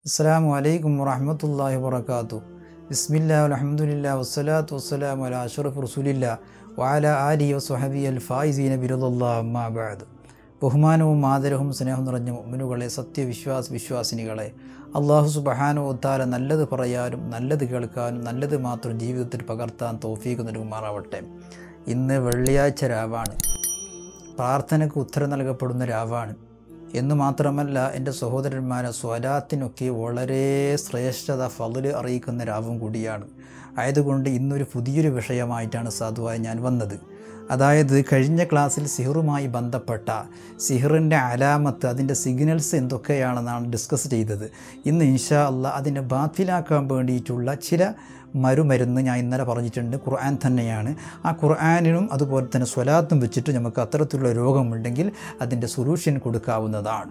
അസ്സാം വലൈക്കും വറഹമത്തല്ലാഹി വർക്കാത്തു ബിസ്മില്ലാ അലഹമുല്ല വസ്സലാത്തു വസ്സലാം അല അഷറഫ് റസൂലില്ല വാല ആലി വസ്ഹബി അൽ ഫായിസീന ബിരുദല്ലാ അമ്മാബാദ് ബഹുമാനവും ആദരവും സ്നേഹം നിറഞ്ഞ മുമ്മിനുകളെ സത്യവിശ്വാസ വിശ്വാസിനികളെ അള്ളാഹു സുബഹാനോ താല നല്ലത് പറയാനും നല്ലത് കേൾക്കാനും നല്ലത് മാത്രം ജീവിതത്തിൽ പകർത്താൻ തോഫീക്ക് നൽകുമാറാവട്ടെ ഇന്ന് വെള്ളിയാഴ്ച രാവാണ് പ്രാർത്ഥനയ്ക്ക് ഉത്തരം നൽകപ്പെടുന്ന രാവാണ് എന്ന് മാത്രമല്ല എൻ്റെ സഹോദരന്മാരെ സ്വലാത്തിനൊക്കെ വളരെ ശ്രേഷ്ഠത ഫതിൽ അറിയിക്കുന്ന രാവും കൂടിയാണ് ആയതുകൊണ്ട് ഇന്നൊരു പുതിയൊരു വിഷയമായിട്ടാണ് സാധുവായി ഞാൻ വന്നത് അതായത് കഴിഞ്ഞ ക്ലാസ്സിൽ സിഹറുമായി ബന്ധപ്പെട്ട സിഹറിൻ്റെ അലാമത്ത് അതിൻ്റെ സിഗ്നൽസ് എന്തൊക്കെയാണെന്നാണ് ഡിസ്കസ് ചെയ്തത് ഇന്ന് ഇൻഷാ അല്ല അതിനെ ബാത്തിലാക്കാൻ വേണ്ടിയിട്ടുള്ള ചില മരുമരുന്ന് ഞാൻ ഇന്നലെ പറഞ്ഞിട്ടുണ്ട് ഖുർആൻ തന്നെയാണ് ആ ഖുർആാനിനും അതുപോലെ തന്നെ സ്വലാത്തും വെച്ചിട്ട് നമുക്ക് അത്തരത്തിലുള്ള രോഗമുണ്ടെങ്കിൽ അതിൻ്റെ സൊല്യൂഷൻ കൊടുക്കാവുന്നതാണ്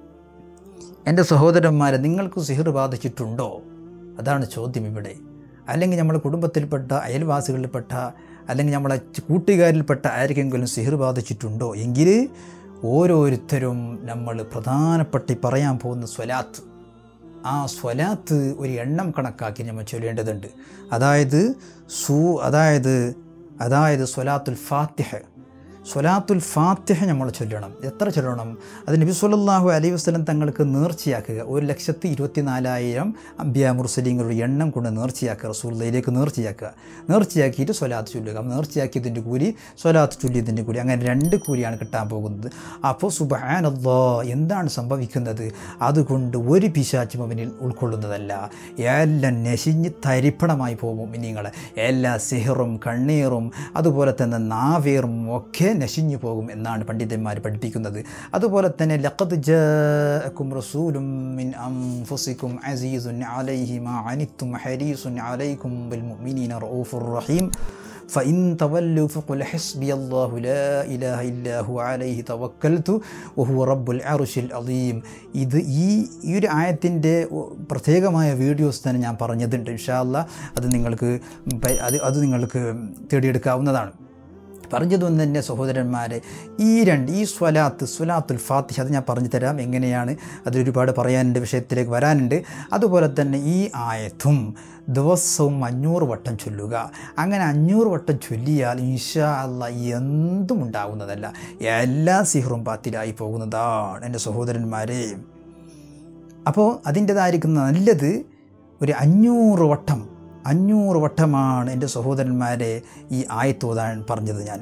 എൻ്റെ സഹോദരന്മാരെ നിങ്ങൾക്ക് സിഹിർ ബാധിച്ചിട്ടുണ്ടോ അതാണ് ചോദ്യം ഇവിടെ അല്ലെങ്കിൽ നമ്മുടെ കുടുംബത്തിൽപ്പെട്ട അയൽവാസികളിൽപ്പെട്ട അല്ലെങ്കിൽ നമ്മളെ കൂട്ടുകാരിൽപ്പെട്ട ആർക്കെങ്കിലും സിഹിർ ബാധിച്ചിട്ടുണ്ടോ എങ്കിൽ ഓരോരുത്തരും നമ്മൾ പ്രധാനപ്പെട്ട് പറയാൻ പോകുന്ന സ്വലാത്ത് ആ സ്വലാത്ത് ഒരു എണ്ണം കണക്കാക്കി നമ്മൾ ചൊല്ലേണ്ടതുണ്ട് അതായത് സൂ അതായത് അതായത് സ്വലാത്തുൽ ഫാത്തിഹ സ്വലാത്തുൽ ഫാത്തിഹ നമ്മൾ ചൊല്ലണം എത്ര ചൊല്ലണം അത് നബി സല്ലല്ലാഹു അലൈഹി വസല്ലം തങ്ങൾക്ക് നേർച്ചയാക്കുക ഒരു ലക്ഷത്തി ഇരുപത്തി നാലായിരം അമ്പിയ മുർസലിങ്ങളുടെ എണ്ണം കൊണ്ട് നേർച്ചയാക്കുക റസൂള്ളയിലേക്ക് നേർച്ചയാക്കുക നേർച്ചയാക്കിയിട്ട് സ്വലാത്ത് ചൊല്ലുക നേർച്ചയാക്കിയതിൻ്റെ കൂലി സ്വലാത്ത് ചൊല്ലിയതിൻ്റെ കൂലി അങ്ങനെ രണ്ട് കൂലിയാണ് കിട്ടാൻ പോകുന്നത് അപ്പോൾ സുബഹാനല്ലാ എന്താണ് സംഭവിക്കുന്നത് അതുകൊണ്ട് ഒരു പിശാച്ചും അവനിൽ ഉൾക്കൊള്ളുന്നതല്ല എല്ലാം നശിഞ്ഞ് തരിപ്പണമായി പോകും നിങ്ങളെ എല്ലാ സിഹറും കണ്ണീറും അതുപോലെ തന്നെ നാവേറും ഒക്കെ നശിഞ്ഞു പോകും എന്നാണ് പണ്ഡിതന്മാർ പഠിപ്പിക്കുന്നത് അതുപോലെ തന്നെ ലഖദ് ജാഅക്കും റസൂലും മിൻ അൻഫുസിക്കും അസീസുൻ അലൈഹി മാ അനിത്തും ഹരീസുൻ അലൈക്കും ബിൽ മുഅ്മിനീന റഊഫുർ റഹീം فإن تولوا فقل حسبي الله لا إله إلا هو عليه توكلت وهو رب العرش العظيم ഇത് ഈ ഈ ഒരു ആയത്തിൻ്റെ പ്രത്യേകമായ വീഡിയോസ് തന്നെ ഞാൻ പറഞ്ഞതുണ്ട് ഇൻഷാല്ല അത് നിങ്ങൾക്ക് പ- അത് അത് നിങ്ങൾക്ക് തേടിയെടുക്കാവുന്നതാണ് പറഞ്ഞതുകൊണ്ട് തന്നെ സഹോദരന്മാരെ ഈ രണ്ട് ഈ സ്വലാത്ത് സ്വലാത്തുൽ ഫാത്തിഹ അത് ഞാൻ പറഞ്ഞു തരാം എങ്ങനെയാണ് അതിലൊരുപാട് പറയാനുണ്ട് വിഷയത്തിലേക്ക് വരാനുണ്ട് അതുപോലെ തന്നെ ഈ ആയത്തും ദിവസവും അഞ്ഞൂറ് വട്ടം ചൊല്ലുക അങ്ങനെ അഞ്ഞൂറ് വട്ടം ചൊല്ലിയാൽ ഇൻഷാ അല്ല എന്തും ഉണ്ടാകുന്നതല്ല എല്ലാ സിഹറും പാത്തിലായി പോകുന്നതാണ് എൻ്റെ സഹോദരന്മാരെ അപ്പോൾ അതിൻ്റെതായിരിക്കുന്ന നല്ലത് ഒരു അഞ്ഞൂറ് വട്ടം അഞ്ഞൂറ് വട്ടമാണ് എൻ്റെ സഹോദരന്മാരെ ഈ ആയത്തോതാൻ പറഞ്ഞത് ഞാൻ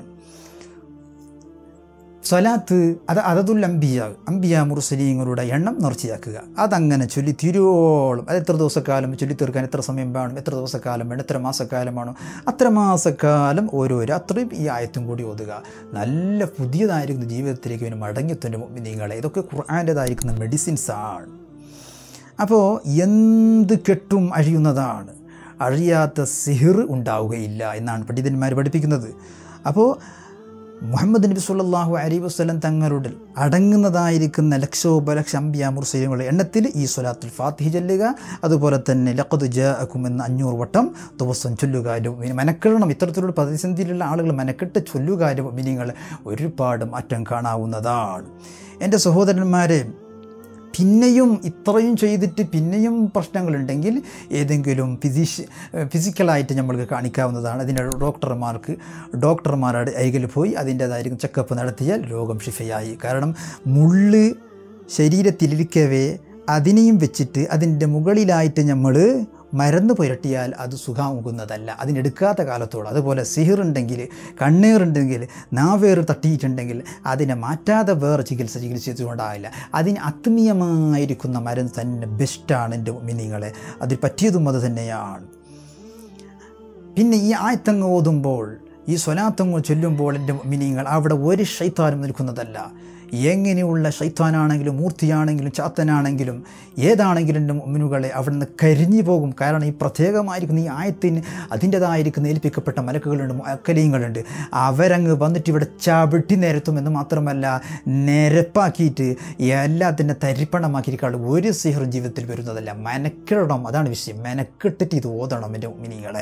സ്വലാത്ത് അത് അതതുൽ അംബിയ അംബിയ മുർസലീങ്ങളുടെ എണ്ണം നേർച്ചയാക്കുക അതങ്ങനെ ചൊല്ലി തിരുവോളം അത് എത്ര ദിവസക്കാലം ചൊല്ലി തീർക്കാൻ എത്ര സമയം വേണം എത്ര ദിവസക്കാലം വേണം എത്ര മാസക്കാലം വേണം അത്ര മാസക്കാലം ഓരോരോ അത്രയും ഈ ആയത്തും കൂടി ഓതുക നല്ല പുതിയതായിരിക്കുന്ന ജീവിതത്തിലേക്ക് ഇവന് മടങ്ങിത്തുൻ്റെ നിങ്ങളെ ഇതൊക്കെ ഖുർആൻ്റെതായിരിക്കുന്ന മെഡിസിൻസ് ആണ് അപ്പോൾ എന്ത് കെട്ടും അഴിയുന്നതാണ് അഴിയാത്ത സിഹിർ ഉണ്ടാവുകയില്ല എന്നാണ് പണ്ഡിതന്മാർ പഠിപ്പിക്കുന്നത് അപ്പോൾ മുഹമ്മദ് നബി സല്ലല്ലാഹു അലൈഹി വസല്ലം തങ്ങളുടെ അടങ്ങുന്നതായിരിക്കുന്ന ലക്ഷോപലക്ഷ അമ്പിയ മുർസലിങ്ങളുടെ എണ്ണത്തിൽ ഈ സ്വലാത്തുൽ ഫാത്തിഹ ചൊല്ലുക അതുപോലെ തന്നെ ലഖദ് ജാഅക്കും എന്ന അഞ്ഞൂറ് വട്ടം ദിവസം ചൊല്ലുക ഇനി മെനക്കെടണം ഇത്തരത്തിലുള്ള പ്രതിസന്ധിയിലുള്ള ആളുകൾ മെനക്കെട്ട് ചൊല്ലുക മിനിങ്ങൾ ഒരുപാട് മാറ്റം കാണാവുന്നതാണ് എൻ്റെ സഹോദരന്മാരെ പിന്നെയും ഇത്രയും ചെയ്തിട്ട് പിന്നെയും പ്രശ്നങ്ങളുണ്ടെങ്കിൽ ഏതെങ്കിലും ഫിസിഷ് ഫിസിക്കലായിട്ട് നമ്മൾക്ക് കാണിക്കാവുന്നതാണ് അതിൻ്റെ ഡോക്ടർമാർക്ക് ഡോക്ടർമാരുടെ അരികിൽ പോയി അതിൻ്റേതായിരിക്കും ചെക്കപ്പ് നടത്തിയാൽ രോഗം ഷിഫയായി കാരണം മുള്ള് ശരീരത്തിലിരിക്കവേ അതിനെയും വെച്ചിട്ട് അതിൻ്റെ മുകളിലായിട്ട് നമ്മൾ മരുന്ന് പുരട്ടിയാൽ അത് സുഖമാകുന്നതല്ല അതിനെടുക്കാത്ത കാലത്തോളം അതുപോലെ സിഹിറുണ്ടെങ്കിൽ കണ്ണീറുണ്ടെങ്കിൽ നാവേറ് തട്ടിയിട്ടുണ്ടെങ്കിൽ അതിനെ മാറ്റാതെ വേറെ ചികിത്സ ചികിത്സിച്ചുകൊണ്ടാവില്ല അതിന് ആത്മീയമായിരിക്കുന്ന മരുന്ന് തന്നെ ബെസ്റ്റാണ് എൻ്റെ മിനിങ്ങളെ അതിൽ പറ്റിയതും അത് തന്നെയാണ് പിന്നെ ഈ ആയത്തങ്ങ് ഓതുമ്പോൾ ഈ സ്വലാത്തങ്ങ് ചൊല്ലുമ്പോൾ എൻ്റെ മിനിങ്ങൾ അവിടെ ഒരു ശൈത്താനും നിൽക്കുന്നതല്ല എങ്ങനെയുള്ള ശൈത്താനാണെങ്കിലും മൂർത്തിയാണെങ്കിലും ചാത്തനാണെങ്കിലും ഏതാണെങ്കിലും എൻ്റെ മുന്നുകളെ അവിടെ നിന്ന് കരിഞ്ഞു പോകും കാരണം ഈ പ്രത്യേകമായിരിക്കുന്ന ഈ ആയത്തിന് അതിൻ്റെതായിരിക്കുന്ന ഏൽപ്പിക്കപ്പെട്ട മലക്കുകളുണ്ട് അക്കലീങ്ങളുണ്ട് അവരങ്ങ് വന്നിട്ട് ഇവിടെ ചവിട്ടി നിരത്തും എന്ന് മാത്രമല്ല നിരപ്പാക്കിയിട്ട് എല്ലാത്തിൻ്റെ തരിപ്പണമാക്കിയിരിക്കാൾ ഒരു സിഹറും ജീവിതത്തിൽ വരുന്നതല്ല മെനക്കിടണം അതാണ് വിഷയം മെനക്കെട്ടിട്ട് ഇത് ഓതണം എൻ്റെ മിനികളെ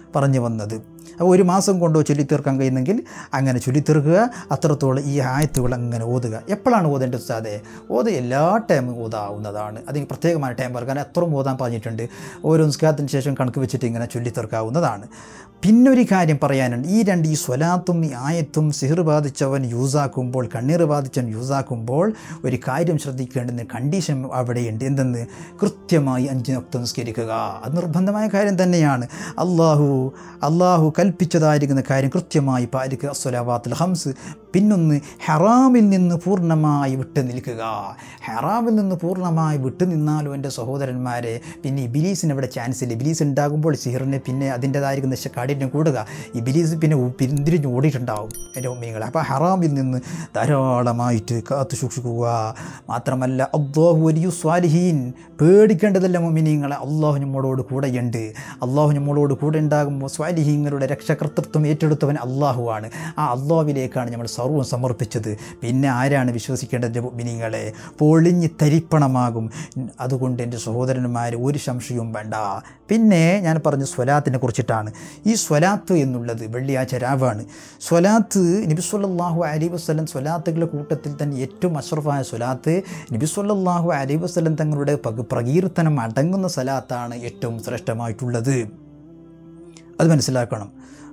പറഞ്ഞു വന്നത് അപ്പോൾ ഒരു മാസം കൊണ്ടോ ചൊല്ലിത്തീർക്കാൻ കഴിയുന്നെങ്കിൽ അങ്ങനെ ചൊല്ലിത്തീർക്കുക അത്രത്തോളം ഈ ആയത്തുകൾ അങ്ങനെ ഓതുക എപ്പോഴാണ് ഓതേണ്ടത് ഉസ്താദെ ഓത് എല്ലാ ടൈമും ഓതാവുന്നതാണ് അതിന് പ്രത്യേകമായ ടൈം പറയും കാരണം എത്രയും ഓതാൻ പറഞ്ഞിട്ടുണ്ട് ഓരോ നിസ്കാരത്തിന് ശേഷം കണക്ക് വെച്ചിട്ട് ഇങ്ങനെ ചൊല്ലിത്തീർക്കാവുന്നതാണ് പിന്നൊരു കാര്യം പറയാനുണ്ട് ഈ രണ്ട് ഈ സ്വലാത്തും ഈ ആയത്തും സിഹിർ ബാധിച്ചവൻ യൂസാക്കുമ്പോൾ കണ്ണീർ ബാധിച്ചവൻ യൂസാക്കുമ്പോൾ ഒരു കാര്യം ശ്രദ്ധിക്കേണ്ടുന്ന കണ്ടീഷൻ അവിടെയുണ്ട് എന്തെന്ന് കൃത്യമായി അഞ്ച് നക്ത നിസ്കരിക്കുക അത് നിർബന്ധമായ കാര്യം തന്നെയാണ് അള്ളാഹു അള്ളാഹു കൽപ്പിച്ചതായിരിക്കുന്ന കാര്യം കൃത്യമായി പാലിക്കുക അസ്വലാവാത്തുൽ ഹംസ് പിന്നൊന്ന് ഹറാമിൽ നിന്ന് പൂർണ്ണമായി വിട്ടു നിൽക്കുക ഹറാമിൽ നിന്ന് പൂർണ്ണമായി വിട്ടു നിന്നാലും എൻ്റെ സഹോദരന്മാരെ പിന്നെ ഇബിലീസിന് ഇവിടെ ചാൻസ് ഇല്ല ഇബിലീസ് ഉണ്ടാകുമ്പോൾ സിഹിറിന് പിന്നെ അതിൻ്റെതായിരിക്കുന്ന കാഠിന്യം കൂടുക ഇബിലീസ് പിന്നെ പിന്തിരിഞ്ഞ് ഓടിയിട്ടുണ്ടാവും എൻ്റെ ഉമ്മീങ്ങൾ അപ്പോൾ ഹറാമിൽ നിന്ന് ധാരാളമായിട്ട് കാത്തു സൂക്ഷിക്കുക മാത്രമല്ല അള്ളാഹു വലിയ സ്വാലിഹീൻ പേടിക്കേണ്ടതല്ല മൊമിനിങ്ങളെ അള്ളാഹു നമ്മളോട് കൂടെയുണ്ട് അള്ളാഹു നമ്മളോട് കൂടെ ഉണ്ടാകുമ്പോൾ സ്വാലിഹീങ്ങളുടെ രക്ഷകർത്തൃത്വം ഏറ്റെടുത്തവൻ അള്ളാഹുവാണ് ആ അള്ളാഹുവിലേക്കാണ് നമ്മൾ സർവ്വം സമർപ്പിച്ചത് പിന്നെ ആരാണ് വിശ്വസിക്കേണ്ടത് മൊമിനിങ്ങളെ പൊളിഞ്ഞ് തരിപ്പണമാകും അതുകൊണ്ട് എൻ്റെ സഹോദരന്മാർ ഒരു സംശയവും വേണ്ട പിന്നെ ഞാൻ പറഞ്ഞു സ്വലാത്തിനെ കുറിച്ചിട്ടാണ് ഈ സ്വലാത്ത് എന്നുള്ളത് വെള്ളിയാഴ്ച രാവാണ് സ്വലാത്ത് നബിസ്വല്ലാഹു അലി വസ്ലം സ്വലാത്തുകളുടെ കൂട്ടത്തിൽ തന്നെ ഏറ്റവും അഷ്റഫായ സ്വലാത്ത് നബിസ്വല്ലാഹു അലി വസ്ലം തങ്ങളുടെ പക പ്രകീർത്തനം അടങ്ങുന്ന സ്വലാത്താണ് ഏറ്റവും ശ്രേഷ്ഠമായിട്ടുള്ളത് അത് മനസ്സിലാക്കണം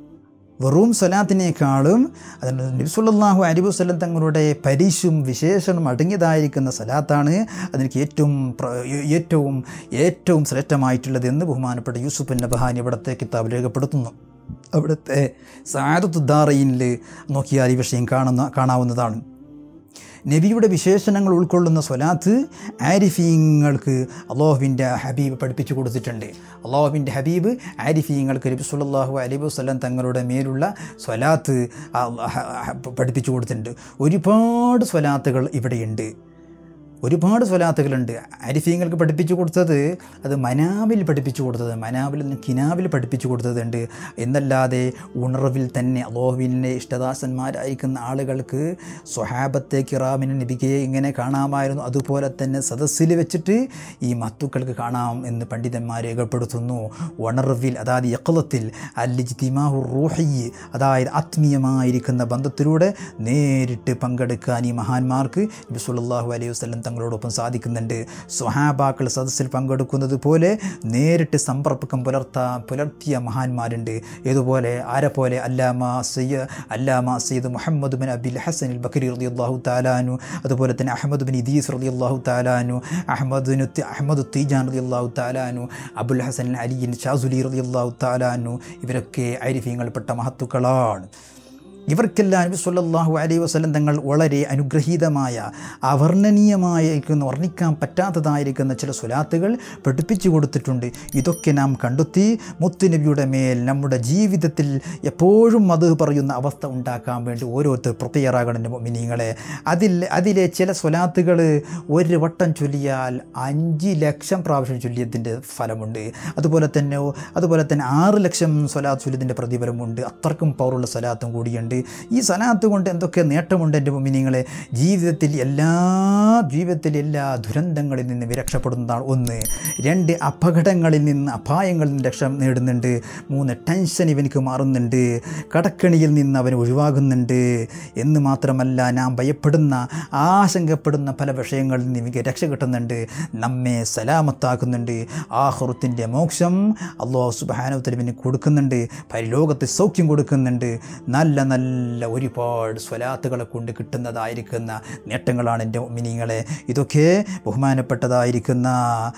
വെറും സ്വലാത്തിനേക്കാളും അതിന് നബിസുല്ലാഹു അലി വസ്ലം തങ്ങളുടെ പരിശും വിശേഷണം അടങ്ങിയതായിരിക്കുന്ന സ്വലാത്താണ് അതിലേക്ക് ഏറ്റവും ഏറ്റവും ഏറ്റവും ശ്രേഷ്ഠമായിട്ടുള്ളത് എന്ന് ബഹുമാനപ്പെട്ട യൂസുഫ് നബഹാനി ഇവിടുത്തെ കിതാബ് രേഖപ്പെടുത്തുന്നു അവിടുത്തെ സാദത്തുദ്ദാറയിനിൽ നോക്കിയാൽ ഈ വിഷയം കാണുന്ന കാണാവുന്നതാണ് നബിയുടെ വിശേഷണങ്ങൾ ഉൾക്കൊള്ളുന്ന സ്വലാത്ത് ആരിഫീങ്ങൾക്ക് അള്ളാഹുവിൻ്റെ ഹബീബ് പഠിപ്പിച്ചു കൊടുത്തിട്ടുണ്ട് അള്ളാഹുവിൻ്റെ ഹബീബ് ആരിഫീങ്ങൾക്ക് നബി സുല്ലാഹു അലൈഹി വസ്ലം തങ്ങളുടെ മേലുള്ള സ്വലാത്ത് പഠിപ്പിച്ചു കൊടുത്തിട്ടുണ്ട് ഒരുപാട് സ്വലാത്തുകൾ ഇവിടെയുണ്ട് ഒരുപാട് സ്വലാത്തുകളുണ്ട് അരിഫീങ്ങൾക്ക് പഠിപ്പിച്ചു കൊടുത്തത് അത് മനാവിൽ പഠിപ്പിച്ചു കൊടുത്തത് മനാവിൽ നിന്ന് കിനാവിൽ പഠിപ്പിച്ചു കൊടുത്തതുണ്ട് എന്നല്ലാതെ ഉണർവിൽ തന്നെ അലോഹുവിൻ്റെ ഇഷ്ടദാസന്മാരായിരിക്കുന്ന ആളുകൾക്ക് സ്വഹാബത്തെ കിറാമിനെ നബിക്ക് ഇങ്ങനെ കാണാമായിരുന്നു അതുപോലെ തന്നെ സദസ്സിൽ വെച്ചിട്ട് ഈ മത്തുക്കൾക്ക് കാണാം എന്ന് പണ്ഡിതന്മാർ രേഖപ്പെടുത്തുന്നു ഉണർവിൽ അതായത് യക്കളത്തിൽ അല്ലിജ്തിമാഹു റൂഹി അതായത് ആത്മീയമായിരിക്കുന്ന ബന്ധത്തിലൂടെ നേരിട്ട് പങ്കെടുക്കാൻ ഈ മഹാന്മാർക്ക് നബി സല്ലല്ലാഹു അലൈഹി വസല്ലം തങ്ങളോടൊപ്പം സാധിക്കുന്നുണ്ട് സ്വഹാബാക്കൾ സദസ്സിൽ പങ്കെടുക്കുന്നത് പോലെ നേരിട്ട് സമ്പർക്കം പുലർത്താ പുലർത്തിയ മഹാന്മാരുണ്ട് ഇതുപോലെ ആരെ പോലെ അല്ലാമ സയ്യ അല്ലാമ സയ്യിദ് മുഹമ്മദ് ബിൻ അബിൽ ഹസൻ അൽ ബക്കരി റതി അള്ളാഹു താലാനു അതുപോലെ തന്നെ അഹമ്മദ് ബിൻ ഇദീസ് റതി അള്ളാഹു താലാനു അഹമ്മദ് അഹമ്മദ് തീജാൻ റതി അള്ളാഹു താലാനു അബുൽ ഹസൻ അലിയൻ ഷാസുലി റതി അള്ളാഹു താലാനു ഇവരൊക്കെ ഐരിഫീങ്ങളിൽപ്പെട്ട മഹത്തുക്കളാണ് ഇവർക്കെല്ലാം നബി സല്ലല്ലാഹു അലൈഹി വസല്ലം തങ്ങൾ വളരെ അനുഗ്രഹീതമായ അവർണ്ണനീയമായിരിക്കുന്ന വർണ്ണിക്കാൻ പറ്റാത്തതായിരിക്കുന്ന ചില സ്വലാത്തുകൾ പഠിപ്പിച്ചു കൊടുത്തിട്ടുണ്ട് ഇതൊക്കെ നാം കണ്ടെത്തി മുത്തുനബിയുടെ മേൽ നമ്മുടെ ജീവിതത്തിൽ എപ്പോഴും അത് പറയുന്ന അവസ്ഥ ഉണ്ടാക്കാൻ വേണ്ടി ഓരോരുത്തർ പ്രിപ്പയറാകണം മിനിങ്ങളെ അതിൽ അതിലെ ചില സ്വലാത്തുകൾ ഒരു വട്ടം ചൊല്ലിയാൽ അഞ്ച് ലക്ഷം പ്രാവശ്യം ചൊല്ലിയതിൻ്റെ ഫലമുണ്ട് അതുപോലെ തന്നെ അതുപോലെ തന്നെ ആറ് ലക്ഷം സ്വലാത്ത് ചൊല്ലിയതിൻ്റെ പ്രതിഫലമുണ്ട് അത്രക്കും പവറുള്ള സ്വലാത്തും കൂടിയുണ്ട് ഈ സലാത്ത് കൊണ്ട് എന്തൊക്കെ നേട്ടമുണ്ട് എൻ്റെ മുമ്പിനിങ്ങളെ ജീവിതത്തിൽ എല്ലാ ജീവിതത്തിൽ എല്ലാ ദുരന്തങ്ങളിൽ നിന്ന് വിരക്ഷപ്പെടുന്നതാണ് ഒന്ന് രണ്ട് അപകടങ്ങളിൽ നിന്ന് അപായങ്ങളിൽ നിന്ന് രക്ഷ നേടുന്നുണ്ട് മൂന്ന് ടെൻഷൻ ഇവനിക്ക് മാറുന്നുണ്ട് കടക്കണിയിൽ നിന്ന് അവൻ ഒഴിവാകുന്നുണ്ട് എന്ന് മാത്രമല്ല നാം ഭയപ്പെടുന്ന ആശങ്കപ്പെടുന്ന പല വിഷയങ്ങളിൽ നിന്ന് ഇവയ്ക്ക് രക്ഷ കിട്ടുന്നുണ്ട് നമ്മെ സലാമത്താക്കുന്നുണ്ട് ആഹുറത്തിൻ്റെ മോക്ഷം അള്ളാഹു സുബാനുത്തലവിന് കൊടുക്കുന്നുണ്ട് പരിലോകത്ത് സൗഖ്യം കൊടുക്കുന്നുണ്ട് നല്ല നല്ല ഒരുപാട് സ്വലാത്തുകളെ കൊണ്ട് കിട്ടുന്നതായിരിക്കുന്ന നേട്ടങ്ങളാണ് എൻ്റെ മിനിങ്ങളെ ഇതൊക്കെ ബഹുമാനപ്പെട്ടതായിരിക്കുന്ന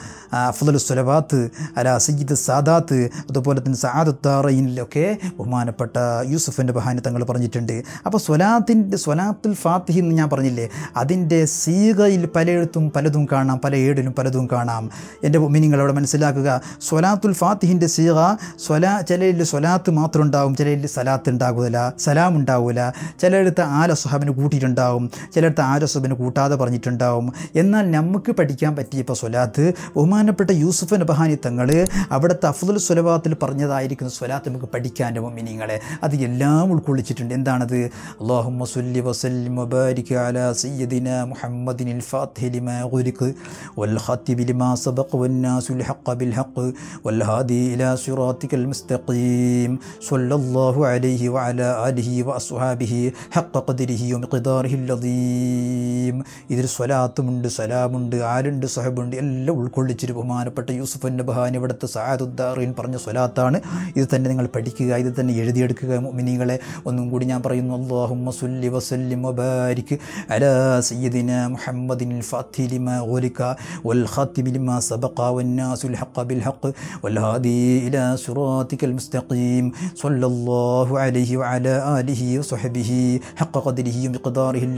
അഫ്ദൽ സ്വലവാത്ത് അല സയ്യിദ് സാദാത്ത് അതുപോലെ തന്നെ സാദത്താറയിലൊക്കെ ബഹുമാനപ്പെട്ട യൂസുഫിൻ്റെ ബഹാനി തങ്ങൾ പറഞ്ഞിട്ടുണ്ട് അപ്പോൾ സ്വലാത്തിൻ്റെ സ്വലാത്തുൽ ഫാത്തിഹി എന്ന് ഞാൻ പറഞ്ഞില്ലേ അതിൻ്റെ സീകയിൽ പലയിടത്തും പലതും കാണാം പല ഏടിലും പലതും കാണാം എൻ്റെ മിനിങ്ങൾ അവിടെ മനസ്സിലാക്കുക സ്വലാത്തുൽ ഫാത്തിഹിൻ്റെ സീക സ്വലാ ചിലയിൽ സ്വലാത്ത് മാത്രം ഉണ്ടാകും ചിലയിൽ സലാത്ത് ഉണ്ടാകുന്നില്ല സലാം ഉണ്ടാവില്ല ചിലയിടത്ത് ആല സ്വഹാബിന് കൂട്ടിയിട്ടുണ്ടാവും ചിലയിടത്ത് ആല സ്വഹാബിന് കൂട്ടാതെ പറഞ്ഞിട്ടുണ്ടാവും എന്നാൽ നമുക്ക് പഠിക്കാൻ പറ്റിയ ഇപ്പോൾ സ്വലാത്ത് ബഹുമാനപ്പെട്ട യൂസുഫ് നബഹാനി തങ്ങൾ അവിടുത്തെ അഫ്ദുൽ സ്വലവാത്തിൽ പറഞ്ഞതായിരിക്കുന്ന സ്വലാത്ത് നമുക്ക് പഠിക്കാൻ മൊമിനിങ്ങളെ അത് എല്ലാം ഉൾക്കൊള്ളിച്ചിട്ടുണ്ട് എന്താണത് അള്ളാഹുമ്മ സല്ലി വസല്ലിം വബാരിക് അലാ സയ്യിദിന മുഹമ്മദിനിൽ ഫാത്തിഹി ലിമാ ഉഗ്ലിഖ് വൽ ഖാത്തിബി ലിമാ സബഖ വന്നാസുൽ ഹഖ് ബിൽ ഹഖ് വൽ ഹാദി ഇലാ സിറാത്തിക്കൽ മുസ്തഖീം സ്വല്ലല്ലാഹു അലൈഹി വഅലാ ആലിഹി വഅസ്ഹാബിഹി ഹഖ ഖദ്രിഹി വമിഖ്ദാറിഹിൽ അദീം ഇതിൽ സ്വലാത്തുമുണ്ട് സലാമുണ്ട് ആലുണ്ട് സഹബുണ്ട് എല്ലാം ഉൾക്കൊള്ളിച്ചൊരു ബഹുമാനപ്പെട്ട യൂസുഫ് നബഹാൻ ഇവിടുത്തെ സഹാദുദ്ദാറിൻ പറഞ്ഞ സ്വലാത്താണ് ഇത് തന്നെ നിങ്ങൾ പഠിക്കുക ഇത് തന്നെ എഴുതിയെടുക്കുക മിനിങ്ങളെ ഒന്നും കൂടി ഞാൻ പറയുന്നു അള്ളാഹുമ്മ സുല്ലി വസല്ലിം വബാരിക് അലാ സയ്യിദിന മുഹമ്മദിൻ ഫാത്തി ലിമാ ഉലിക വൽ ഖാത്തിബി ലിമാ സബഖ വന്നാസുൽ ഹഖ ബിൽ ഹഖ് വൽ ഹാദി ഇലാ സിറാത്തിക്കൽ മുസ്തഖീം സ്വല്ലല്ലാഹു അലൈഹി വഅലാ ആലിഹി വസഹബിഹി ഹഖ ഖദ്രിഹി വമിഖ്ദാറിഹിൽ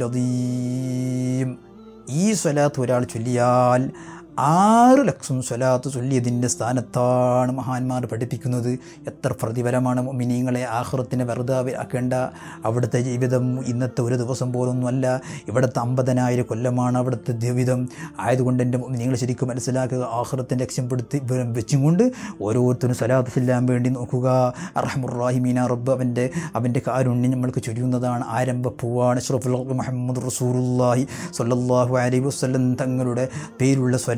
അദീം ഈ സ്വലാത്ത് ഒരാൾ ചൊല്ലിയാൽ ആറ് ലക്ഷം സ്വലാത്ത് ചൊല്ലിയതിൻ്റെ സ്ഥാനത്താണ് മഹാന്മാർ പഠിപ്പിക്കുന്നത് എത്ര പ്രതിഫലമാണ് മിനിങ്ങളെ ആഹൃത്തിനെ വെറുതെ ആക്കേണ്ട അവിടുത്തെ ജീവിതം ഇന്നത്തെ ഒരു ദിവസം പോലൊന്നുമല്ല ഇവിടുത്തെ അമ്പതിനായിരം കൊല്ലമാണ് അവിടുത്തെ ജീവിതം ആയതുകൊണ്ട് എൻ്റെ നിങ്ങൾ ശരിക്കും മനസ്സിലാക്കുക ആഹൃത്തിൻ്റെ ലക്ഷ്യപ്പെടുത്തി വെച്ചും കൊണ്ട് ഓരോരുത്തരും സ്വലാത്ത് ചെല്ലാൻ വേണ്ടി നോക്കുക അറഹമുറാഹിമീന റബ്ബ് അവൻ്റെ അവൻ്റെ കാരുണ്യം നമ്മൾക്ക് ചൊരിയുന്നതാണ് ആരംഭപ്പൂവാണ് ഷ്റഫുൽ മുഹമ്മദ് റസൂറുല്ലാഹി സല്ലല്ലാഹു അലൈഹി വസല്ലം തങ്ങളുടെ പേരുള്ള സ്വലാത്ത്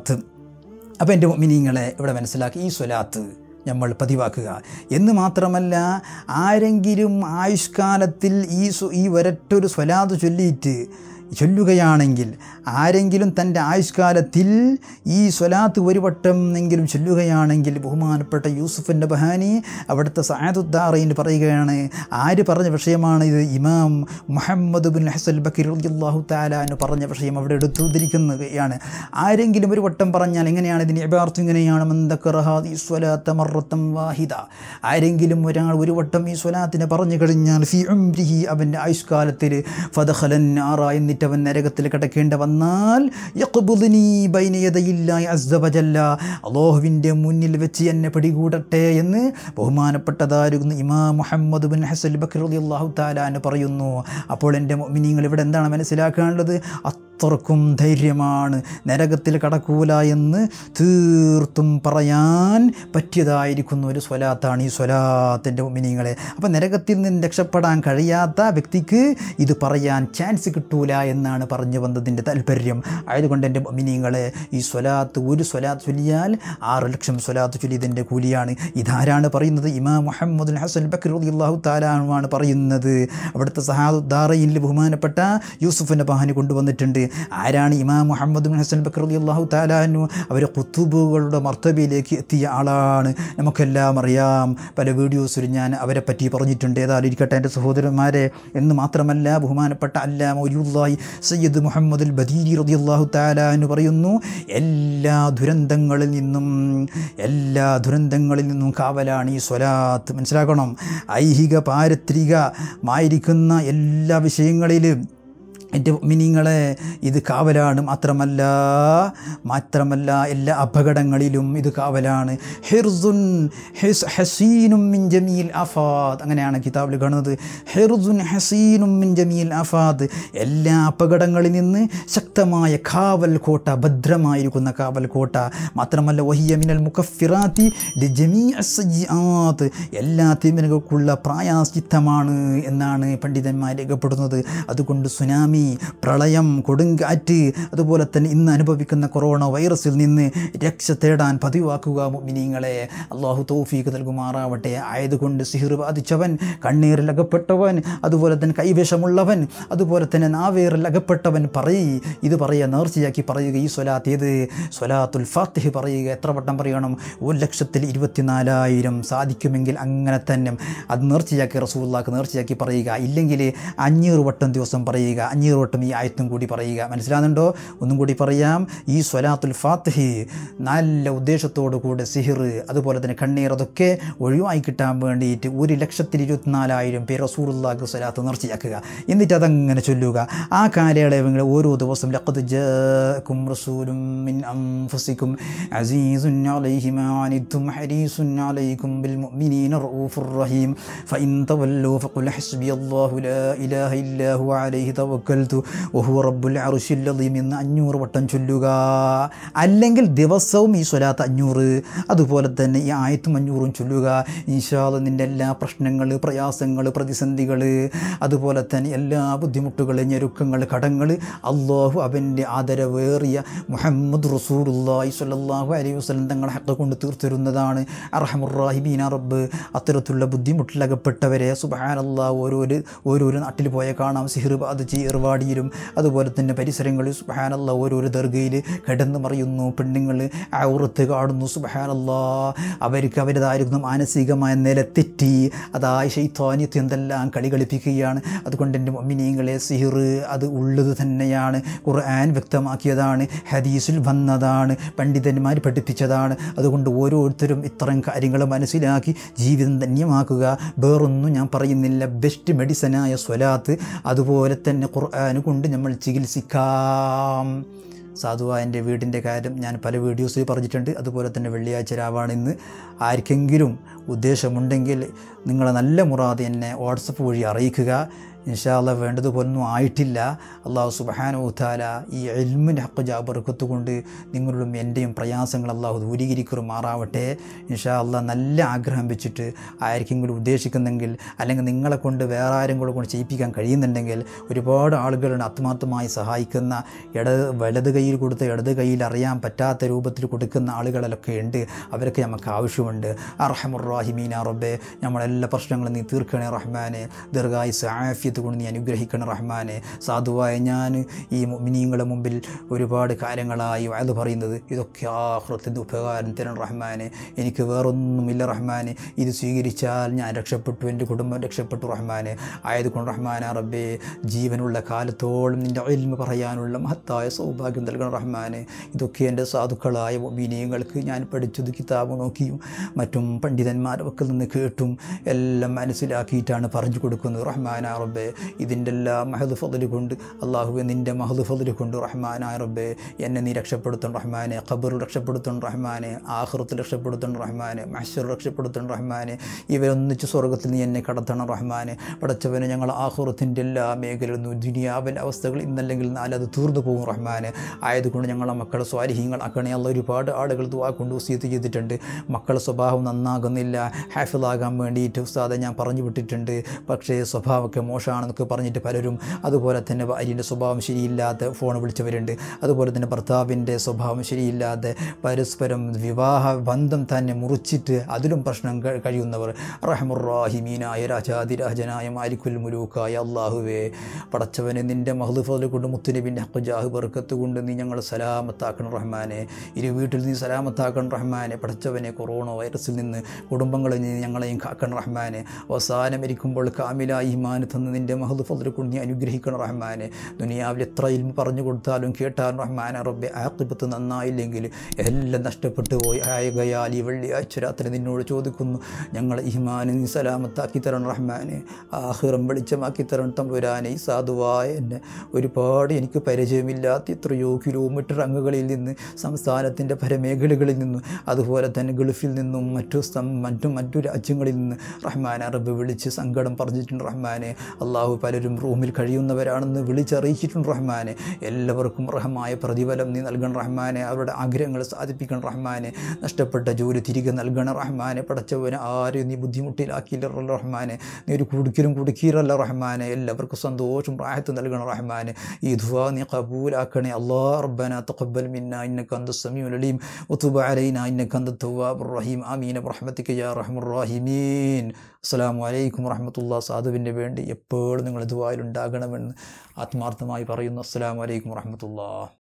അപ്പോൾ എൻ്റെ മിനിങ്ങളെ ഇവിടെ മനസ്സിലാക്കി ഈ സ്വലാത്ത് നമ്മൾ പതിവാക്കുക എന്ന് മാത്രമല്ല ആരെങ്കിലും ആയുഷ്കാലത്തിൽ ഈ സ്വ- ഈ ഒരൊറ്റൊരു സ്വലാത്ത് ചൊല്ലിയിട്ട് ചൊല്ലുകയാണെങ്കിൽ ആരെങ്കിലും തൻ്റെ ആയുഷ്കാലത്തിൽ ഈ സ്വലാത്ത് ഒരു വട്ടം എങ്കിലും ചൊല്ലുകയാണെങ്കിൽ ബഹുമാനപ്പെട്ട യൂസുഫിൻ്റെ ബഹാനി അവിടുത്തെ സായദുദ്ദാറയിൽ പറയുകയാണ് ആര് പറഞ്ഞ വിഷയമാണ് ഇത് ഇമാം മുഹമ്മദ് ബിൻ ഹസൽ ബക്കീർ അള്ളാഹു താലാന്ന് പറഞ്ഞ വിഷയം അവിടെ എടുത്തു ഉദ്ധരിക്കുന്നതാണ് ആരെങ്കിലും ഒരു വട്ടം പറഞ്ഞാൽ എങ്ങനെയാണ് ഇതിന് ഇബാർത്ത് ഇങ്ങനെയാണ് മന്ദക്കറഹാദ് ഈ സ്വലാത്ത മറത്തം വാഹിദ ആരെങ്കിലും ഒരാൾ ഒരു വട്ടം ഈ സ്വലാത്തിനെ പറഞ്ഞു കഴിഞ്ഞാൽ ഫി ഉംരിഹി അവൻ്റെ ആയുഷ്കാലത്തിൽ ഫദഖലൻ ആറ എന്നിട്ട് അവൻ നരകത്തിൽ കിടക്കേണ്ട വന്നാൽ യഖ്ബുദ്നി ബൈന യദയില്ലാഹി അസ്സ വജല്ല അല്ലാഹുവിൻ്റെ മുന്നിൽ വെച്ച് എന്നെ പിടികൂടട്ടെ എന്ന് ബഹുമാനപ്പെട്ടതായിരുന്നു ഇമാം മുഹമ്മദ് ബിൻ ഹസൽ ബക്കർ റളിയല്ലാഹു തആല എന്ന് പറയുന്നു അപ്പോൾ എൻ്റെ മുഅ്മിനീങ്ങൾ ഇവിടെ എന്താണ് മനസ്സിലാക്കാനുള്ളത് അത്രക്കും ധൈര്യമാണ് നരകത്തിൽ കടക്കൂല എന്ന് തീർത്തും പറയാൻ പറ്റിയതായിരിക്കുന്ന ഒരു സ്വലാത്താണ് ഈ സ്വലാത്തിൻ്റെ മുഅ്മിനീങ്ങളെ അപ്പോൾ നരകത്തിൽ നിന്ന് രക്ഷപ്പെടാൻ കഴിയാത്ത വ്യക്തിക്ക് ഇത് പറയാൻ ചാൻസ് കിട്ടൂല എന്നാണ് പറഞ്ഞു വന്നതിൻ്റെ താല്പര്യം ആയതുകൊണ്ട് എൻ്റെ മിനിങ്ങളെ ഈ സ്വലാത്ത് ഒരു സ്വലാത്ത് ചൊല്ലിയാൽ ആറ് ലക്ഷം സ്വലാത്ത് ചൊല്ലിയതിൻ്റെ കൂലിയാണ് ഇതാരാണ് പറയുന്നത് ഇമാം മുഹമ്മദ് ഹസൻ ബക്കർ അള്ളാഹു താലാണുമാണ് പറയുന്നത് അവിടുത്തെ സഹാദാറയിൽ ബഹുമാനപ്പെട്ട യൂസുഫിൻ്റെ പഹാനി കൊണ്ടുവന്നിട്ടുണ്ട് ആരാണ് ഇമാം മുഹമ്മദ് ബിൻ ഹസൻ ബക്കർ അള്ളാഹു താലാനു അവർ കുത്തുബുകളുടെ മർത്തബയിലേക്ക് എത്തിയ ആളാണ് നമുക്കെല്ലാം അറിയാം പല വീഡിയോസിൽ ഞാൻ അവരെ പറ്റി പറഞ്ഞിട്ടുണ്ട് ഏതായാലും ഇരിക്കട്ടെ എൻ്റെ സഹോദരന്മാരെ എന്ന് മാത്രമല്ല ബഹുമാനപ്പെട്ട അല്ലാമ ഒലിയുള്ളായി സയ്യിദ് മുഹമ്മദ് അൽ ബദീരി റളിയല്ലാഹു തആല എന്ന് പറയുന്നു എല്ലാ ദുരന്തങ്ങളിൽ നിന്നും എല്ലാ ദുരന്തങ്ങളിൽ നിന്നും കാവലാണ് ഈ സ്വലാത്ത് മനസ്സിലാക്കണം ഐഹിക പാരത്രികമായിരിക്കുന്ന എല്ലാ വിഷയങ്ങളിലും എൻ്റെ മിനിങ്ങളെ ഇത് കാവലാണ് മാത്രമല്ല മാത്രമല്ല എല്ലാ അപകടങ്ങളിലും ഇത് കാവലാണ് ഹിർസുൻ ഹിസ് ഹസീനും മിൻ ജമീൽ അഫാദ് അങ്ങനെയാണ് കിതാബിൽ കാണുന്നത് ഹിർസുൻ ഹസീനും മിൻ ജമീൽ അഫാദ് എല്ലാ അപകടങ്ങളിൽ നിന്ന് ശക്തമായ കാവൽ കോട്ട ഭദ്രമായിരിക്കുന്ന കാവൽ കോട്ട മാത്രമല്ല വഹിയ മിനൽ മുഖഫിറാത്തി ജമീ അസജിആത്ത് എല്ലാ തിന്മകൾക്കുള്ള പ്രായാശ്ചിത്തമാണ് എന്നാണ് പണ്ഡിതന്മാർ രേഖപ്പെടുന്നത് അതുകൊണ്ട് സുനാമി പ്രളയം കൊടുങ്കാറ്റ് അതുപോലെ തന്നെ ഇന്ന് അനുഭവിക്കുന്ന കൊറോണ വൈറസിൽ നിന്ന് രക്ഷ തേടാൻ പതിവാക്കുക മിനിങ്ങളെ അള്ളാഹു തൗഫീക്ക് നൽകുമാറാവട്ടെ ആയതുകൊണ്ട് സിഹിർ ബാധിച്ചവൻ കണ്ണീരിൽ അകപ്പെട്ടവൻ അതുപോലെ തന്നെ കൈവേഷമുള്ളവൻ അതുപോലെ തന്നെ നാവേറിൽ അകപ്പെട്ടവൻ പറയി ഇത് പറയുക നേർച്ചയാക്കി പറയുക ഈ സ്വലാത്ത് ഏത് സ്വലാത്തുൽ ഫാത്തിഹ് പറയുക എത്ര വട്ടം പറയണം ഒരു ലക്ഷത്തിൽ ഇരുപത്തിനാലായിരം സാധിക്കുമെങ്കിൽ അങ്ങനെ തന്നെ അത് നേർച്ചയാക്കി റസൂള്ളാക്ക് നേർച്ചയാക്കി പറയുക ഇല്ലെങ്കിൽ അഞ്ഞൂറ് വട്ടം ദിവസം പറയുക അഞ്ഞൂറ് അഞ്ഞൂറ് വട്ടം ഈ ആയത്തും കൂടി പറയുക മനസ്സിലാകുന്നുണ്ടോ ഒന്നും കൂടി പറയാം ഈ സ്വലാത്തുൽ ഫാത്തിഹി നല്ല ഉദ്ദേശത്തോടു കൂടെ സിഹിർ അതുപോലെ തന്നെ കണ്ണീർ അതൊക്കെ ഒഴിവായി കിട്ടാൻ വേണ്ടിയിട്ട് ഒരു ലക്ഷത്തി ഇരുപത്തിനാലായിരം പേര് റസൂറുല്ലാഹ് സ്വലാത്ത് നേർച്ചയാക്കുക എന്നിട്ട് അതങ്ങനെ ചൊല്ലുക ആ കാലയളവിൽ ഓരോ ദിവസം ലഖദ് ജാഅക്കും റസൂലും മിൻ അൻഫുസിക്കും അസീസുൻ അലൈഹി മാ അനിത്തും ഹരീസുൻ അലൈക്കും ബിൽ മുഅ്മിനീന റഊഫുർ റഹീം ഫഇൻ തവല്ലൂ ഫഖുൽ ഹസ്ബിയല്ലാഹു ലാ ഇലാഹ ഇല്ലാ ഹുവ അലൈഹി തവക്കൽതു വഹുവ റബ്ബുൽ അർശിൽ അദീം എന്ന് അഞ്ഞൂറ് വട്ടം ചൊല്ലുക അല്ലെങ്കിൽ ദിവസവും ഈ സ്വലാത്ത് അഞ്ഞൂറ് അതുപോലെ തന്നെ ഈ ആയത്തും അഞ്ഞൂറും ചൊല്ലുക ഇൻഷാല്ല നിൻ്റെ എല്ലാ പ്രശ്നങ്ങൾ പ്രയാസങ്ങൾ പ്രതിസന്ധികൾ അതുപോലെ തന്നെ എല്ലാ ബുദ്ധിമുട്ടുകൾ ഞെരുക്കങ്ങൾ കടങ്ങൾ അള്ളാഹു അവൻ്റെ ആദരവേറിയ മുഹമ്മദ് റസൂലുള്ളാഹി സ്വല്ലല്ലാഹു അലൈഹി വസല്ലം തങ്ങളെ ഹക്ക് കൊണ്ട് തീർത്തിരുന്നതാണ് അർഹമുറാഹിബീന റബ്ബ് അത്തരത്തിലുള്ള ബുദ്ധിമുട്ടിലകപ്പെട്ടവരെ സുബഹാനല്ലാ ഓരോരു ഓരോരോ നാട്ടിൽ പോയ കാണാം സിഹിർ ബാധിച്ച് ഏർവാടിയിലും അതുപോലെ തന്നെ പരിസരങ്ങളിൽ സുബഹാനല്ല ഓരോരോ ദർഗയിൽ കിടന്നു മറിയുന്നു പെണ്ണുങ്ങൾ ഔറത്ത് കാണുന്നു സുബഹാനല്ലാ അവർക്ക് അവരതായിരുന്നു മാനസികമായ നില തെറ്റി അതായ ശൈത്വാനിത്യം എന്തെല്ലാം കളി കളിപ്പിക്കുകയാണ് അതുകൊണ്ട് എൻ്റെ മമ്മിനീങ്ങളെ സിഹിർ അത് ഉള്ളത് തന്നെയാണ് ഖുർആൻ വ്യക്തമാക്കിയതാണ് ഹദീസിൽ വന്നതാണ് പണ്ഡിതന്മാർ പഠിപ്പിച്ചതാണ് അതുകൊണ്ട് ഓരോരുത്തരും ഇത്തരം കാര്യങ്ങൾ മനസ്സിലാക്കി ജീവിതം ധന്യമാക്കുക വേറൊന്നും ഞാൻ പറയുന്നില്ല ബെസ്റ്റ് മെഡിസനായ സ്വലാത്ത് അതുപോലെ തന്നെ ഖുർആൻ കൊണ്ട് നമ്മൾ ചികിത്സിക്കാം സാധുവ എൻ്റെ വീടിൻ്റെ കാര്യം ഞാൻ പല വീഡിയോസിൽ പറഞ്ഞിട്ടുണ്ട് അതുപോലെ തന്നെ വെള്ളിയാഴ്ച രാവാണ് ഇന്ന് ആർക്കെങ്കിലും ഉദ്ദേശമുണ്ടെങ്കിൽ നിങ്ങളെ നല്ല മുറാദ് എന്നെ വാട്സപ്പ് വഴി അറിയിക്കുക ഇൻഷാല്ല വേണ്ടതുപോലൊന്നും ആയിട്ടില്ല അള്ളാഹു സുബഹാനോത്താല ഈ എൽമിൻ്റെ ഹക്ക് ജാബർക്കത്ത് കൊണ്ട് നിങ്ങളും എൻ്റെയും പ്രയാസങ്ങൾ അള്ളാഹു ദൂരീകരിക്കുമാറാവട്ടെ ഇൻഷാ അള്ളാഹ് നല്ല ആഗ്രഹം വെച്ചിട്ട് ആർക്കെങ്കിലും ഉദ്ദേശിക്കുന്നെങ്കിൽ അല്ലെങ്കിൽ നിങ്ങളെ കൊണ്ട് വേറെ ആരും കൂടെ കൊണ്ട് ചെയ്യിപ്പിക്കാൻ കഴിയുന്നുണ്ടെങ്കിൽ ഒരുപാട് ആളുകളുണ്ട് ആത്മാർത്ഥമായി സഹായിക്കുന്ന ഇട വലത് കയ്യിൽ കൊടുത്ത് ഇടത് കയ്യിൽ അറിയാൻ പറ്റാത്ത രൂപത്തിൽ കൊടുക്കുന്ന ആളുകളൊക്കെ ഉണ്ട് അവരൊക്കെ നമുക്ക് ആവശ്യമുണ്ട് അർഹമുറാഹിമീന റബ്ബെ നമ്മളെല്ലാ പ്രശ്നങ്ങളും നീ തീർക്കണേ റഹ്മാനെ ദീർഘായുസ് ആഫിയത്ത് കൊണ്ട് നീ അനുഗ്രഹിക്കണം റഹ്മാനെ സാധുവായ ഞാൻ ഈ മിനിങ്ങളുടെ മുമ്പിൽ ഒരുപാട് കാര്യങ്ങളായി അത് പറയുന്നത് ഇതൊക്കെ ആഹ്റത്തിൻ്റെ ഉപകാരം തരണം റഹ്മാനെ എനിക്ക് വേറൊന്നുമില്ല റഹ്മാനെ ഇത് സ്വീകരിച്ചാൽ ഞാൻ രക്ഷപ്പെട്ടു എൻ്റെ കുടുംബം രക്ഷപ്പെട്ടു റഹ്മാനെ ആയതുകൊണ്ട് റഹ്മാന റബ്ബേ ജീവനുള്ള കാലത്തോളം നിൻ്റെ അയൽമ പറയാനുള്ള മഹത്തായ സൗഭാഗ്യം നൽകണം റഹ്മാനെ ഇതൊക്കെ എൻ്റെ സാധുക്കളായ മീനിയങ്ങൾക്ക് ഞാൻ പഠിച്ചത് കിതാബ് നോക്കിയും മറ്റും പണ്ഡിതന്മാരൊക്കെ നിന്ന് കേട്ടും എല്ലാം മനസ്സിലാക്കിയിട്ടാണ് പറഞ്ഞു കൊടുക്കുന്നത് റഹ്മാന റബ്ബേ ഇതിൻ്റെ എല്ലാം മഹദ് ഫضل കൊണ്ട് അള്ളാഹുവെ നിൻ്റെ മഹദ് ഫضل കൊണ്ട് റഹ്മാനായ റബ്ബേ എന്നെ നീ രക്ഷപ്പെടുത്തണം റഹ്മാനെ ഖബർ രക്ഷപ്പെടുത്തണം റഹ്മാനെ ആഹ്റത്തിൽ രക്ഷപ്പെടുത്തണം റഹ്മാനെ മഹ്ഷർ രക്ഷപ്പെടുത്തണം റഹ്മാനെ ഇവരൊന്നിച്ച് സ്വർഗത്തിൽ നീ എന്നെ കടത്തണം റഹ്മാനെ പടച്ചവനെ ഞങ്ങൾ ആഹ്റത്തിൻ്റെ എല്ലാ മേഖലയിലും ദുനിയാവിൻ്റെ അവസ്ഥകൾ ഇന്നല്ലെങ്കിൽ നാളെ അത് തീർന്നു പോകും റഹ്മാനെ ആയതുകൊണ്ട് ഞങ്ങളെ മക്കളെ സ്വാലിഹീങ്ങളാക്കണേ അല്ല ഒരുപാട് ആളുകൾ ദുവാ കൊണ്ട് വസീത്ത് ചെയ്തിട്ടുണ്ട് മക്കളുടെ സ്വഭാവം നന്നാകുന്നില്ല ഹാഫിളാകാൻ വേണ്ടിയിട്ട് ഉസ്താദെ ഞാൻ പറഞ്ഞു വിട്ടിട്ടുണ്ട് പക്ഷേ സ്വഭാവമൊക്കെ മോശമാണെന്നൊക്കെ പറഞ്ഞിട്ട് പലരും അതുപോലെ തന്നെ ഭാര്യൻ്റെ സ്വഭാവം ശരിയില്ലാത്ത ഫോൺ വിളിച്ചവരുണ്ട് അതുപോലെ തന്നെ ഭർത്താവിൻ്റെ സ്വഭാവം ശരിയില്ലാതെ പരസ്പരം വിവാഹ ബന്ധം തന്നെ മുറിച്ചിട്ട് അതിലും പ്രശ്നം ക- കഴിയുന്നവർ റഹമുറാഹിമീനായ രാജാതിരാജനായ മാലിക്കുൽ മുലൂക്കായ അള്ളാഹുവേ പടച്ചവനെ നിൻ്റെ മഹ്ലുഫൽ കൊണ്ട് മുത്തുനബിൻ്റെ ഹക്കുജാഹ് ബർക്കത്ത് കൊണ്ട് നീ ഞങ്ങൾ സലാമത്താക്കണം റഹ്മാനെ ഇരു വീട്ടിൽ നീ സലാമത്താക്കണം റഹ്മാനെ പടച്ചവനെ കൊറോണ വൈറസിൽ നിന്ന് കുടുംബങ്ങളിൽ നിന്ന് ഞങ്ങളെയും കാക്കണം റഹ്മാനെ അവസാനം ഇരിക്കുമ്പോൾ കാമിലായി ഇമാന് തന്ന് നിൻ്റെ മഹ്ലുഫൽ കൊണ്ട് നീ അനുഗ്രഹിക്കണം റഹ്മാനെ ദുനിയാവിൽ എത്ര ഇൽമ പറഞ്ഞു കൊടുത്താലും കേട്ടാലും റഹ്മാനെ റബ്ബെ ആക്കിപ്പത്ത് നന്നായില്ലെങ്കിൽ എല്ലാം നഷ്ടപ്പെട്ടു പോയി ആയകയാൽ ഈ വെള്ളിയാഴ്ച രാത്രി നിന്നോട് ചോദിക്കുന്നു ഞങ്ങളെ ഇഹ്മാനെ നീ സലാമത്താക്കി തരണം റഹ്മാനെ ആഹിറം വെളിച്ചമാക്കി തരണം തമ്പുരാനെ ഈ സാധുവായ എന്നെ ഒരുപാട് എനിക്ക് പരിചയമില്ലാത്ത എത്രയോ കിലോമീറ്റർ അങ്ങുകളിൽ നിന്ന് സംസ്ഥാനത്തിൻ്റെ പരമേഖലകളിൽ നിന്നും അതുപോലെ തന്നെ ഗൾഫിൽ നിന്നും മറ്റു സം- മറ്റു മറ്റു രാജ്യങ്ങളിൽ നിന്ന് റഹ്മാൻ അറബ് വിളിച്ച് സങ്കടം പറഞ്ഞിട്ടുണ്ട് റഹ്മാനെ അള്ളാഹു പലരും റൂമിൽ കഴിയുന്നവരാണെന്ന് വിളിച്ചറിയിച്ചിട്ടുണ്ട് റഹ്മാനെ എല്ലാവർക്കും റഹമായ പ്രതിഫലം നീ നൽകണം റഹ്മാനെ അവരുടെ ആഗ്രഹങ്ങൾ സാധിപ്പിക്കണം റഹ്മാനെ നഷ്ടപ്പെട്ട ജോലി തിരികെ നൽകണം റഹ്മാനെ പടച്ചവനെ ആരും നീ ബുദ്ധിമുട്ടിലാക്കിയില്ലല്ലോ റഹ്മാനെ നീ ഒരു കുടുക്കിലും കുടുക്കിയില്ലല്ലോ റഹ്മാനെ എല്ലാവർക്കും സന്തോഷം റാഹത്ത് നൽകണം റഹ്മാനെ ഈ ദുവാ നീ കബൂലാക്കണേ അല്ലാ റബ്ബന തഖബ്ബൽ മിന്ന ഇന്നക അന്ത സമീഉൽ അലീം വതുബ് അലൈനാ ഇന്നക അന്ത തവ്വാബുർ റഹീം ആമീൻ ബിറഹ്മതിക യാ അർഹമർ റഹീമീൻ അസ്സലാമു അലൈക്കും വറഹ്മത്തുള്ളാഹി സാധുവിൻ്റെ വേണ്ടി എപ്പോഴും നിങ്ങൾ ദുആയിൽ ഉണ്ടാകണമെന്ന് ആത്മാർത്ഥമായി പറയുന്നു അസ്സലാമു അലൈക്കും വറഹ്മത്തുള്ളാഹി